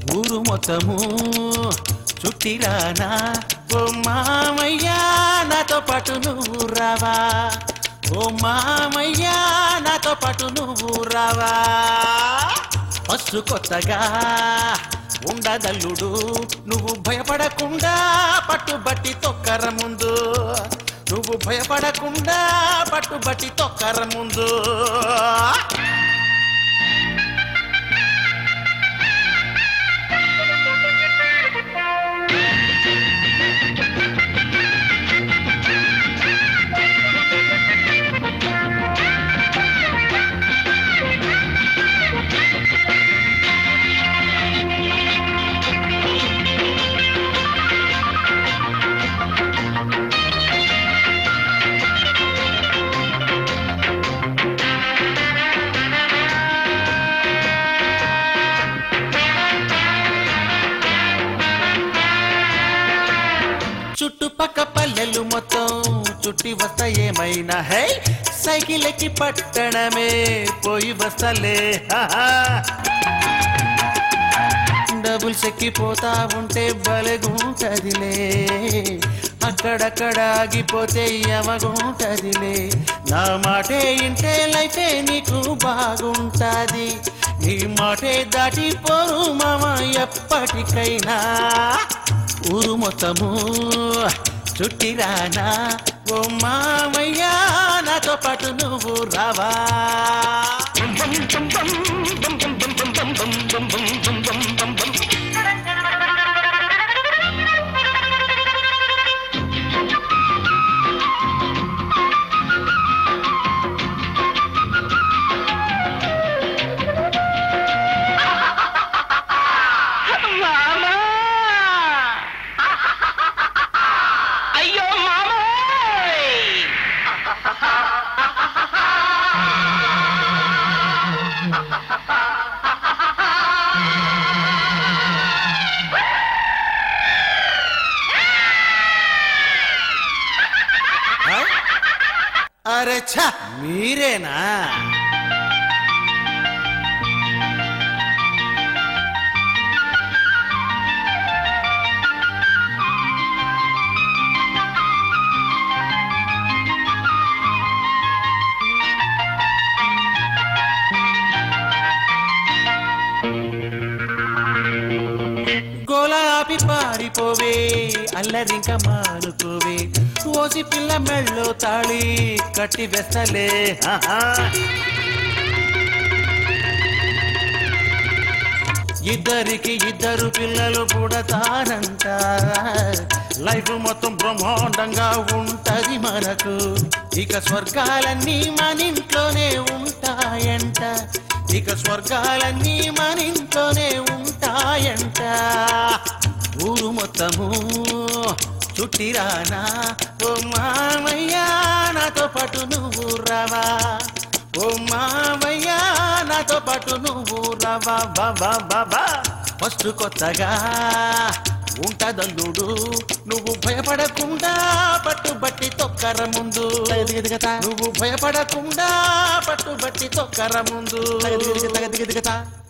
ఊరు మొత్తము చుట్టిరానా ఓ మామయ్యా నాతో పాటు నువ్వు రావా ఓ మామయ్యా నాతో పాటు నువ్వు రావా ఫస్ట్ కొత్తగా ఉండదల్లుడు నువ్వు భయపడకుండా పట్టుబట్టి తొక్కర ముందు నువ్వు భయపడకుండా పట్టుబట్టి తొక్కర ముందు చుట్టుపక్క పల్లెలు మొత్తం చుట్టి వస్తా ఏమైనా హై సైకిల్ ఎక్కి పట్టణమే పోయి వస్తలే హాహా. డబుల్ చెక్కిపోతా ఉంటే బలగుంటదిలే అక్కడక్కడ ఆగిపోతే యమగుంటదిలే నా మాటే ఇంటే లైఫే నీకు బాగుంటాది నీ మాటే దాటిపోరు మామ ఎప్పటికైనా ఊరు మొత్తము చుట్టిరానా ఓ మామయ్యా నాతో పాటు నువ్వు రావా మామా అయ్యో మామోయ్ ఆ? అరే ఛ మీరేనా గోలాపి పారిపోవే అల్లరింక మానుకోవే ఓసి పిల్ల మెళ్ళో తాళి కట్టి వెస్తలే ఆహా. ఇద్దరికి ఇద్దరు పిల్లలు పుడతారంట లైఫ్ మొత్తం బ్రహ్మాండంగా ఉంటది మనకు ఇక స్వర్గాలన్నీ మన ఇంట్లోనే ఉంటాయంట ఇక స్వర్గాలన్నీ మన ఇంట్లోనే ఉంటాయంట ఊరు మొత్తము చుట్టిరానా ఓ మామయ్యా నాతో పాటు నువ్వు రావా ఓ మామయ్యా నాతో పాటు నువ్వు రావా బాబా బాబా ఫస్ట్ కొత్తగా ఉంటదల్లుడు నువ్వు భయపడకుండా పట్టుబట్టి తొక్కర ముందు నువ్వు భయపడకుండా పట్టుబట్టి తొక్కర ముందు